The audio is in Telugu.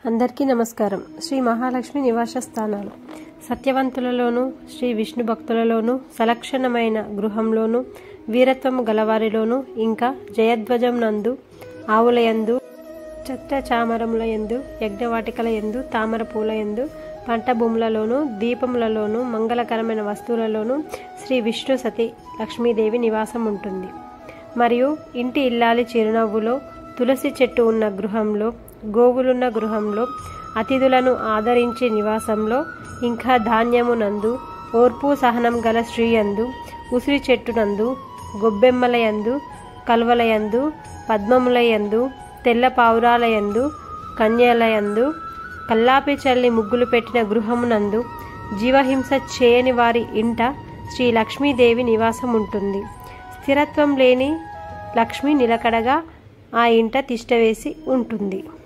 అందరికీ నమస్కారం శ్రీ మహాలక్ష్మి నివాస స్థానాలు సత్యవంతులలోను శ్రీ విష్ణు భక్తులలోను సలక్షణమైన గృహంలోను వీరత్వము గలవారిలోను ఇంకా జయధ్వజం నందు ఆవులయందు చత్ర చామరముల యందు యజ్ఞవాటికల యందు తామర పూల యందు పంట భూములలోను దీపములలోను మంగళకరమైన వస్తువులలోను శ్రీ విష్ణు సతి లక్ష్మీదేవి నివాసం ఉంటుంది మరియు ఇంటి ఇల్లాలి చిరునవ్వులో తులసి చెట్టు ఉన్న గృహంలో గోవులున్న గృహంలో అతిథులను ఆదరించే నివాసంలో ఇంకా ధాన్యమునందు ఓర్పు సహనం గల స్త్రీయందు ఉసిరి చెట్టునందు గొబ్బెమ్మలయందు కల్వలయందు పద్మములయందు తెల్ల పావురాలయందు కన్యలయందు కల్లాపి చల్లి ముగ్గులు పెట్టిన గృహమునందు జీవహింస చేయని వారి ఇంట శ్రీ లక్ష్మీదేవి నివాసం ఉంటుంది స్థిరత్వం లేని లక్ష్మి నిలకడగా ఆ ఇంట తిష్టవేసి ఉంటుంది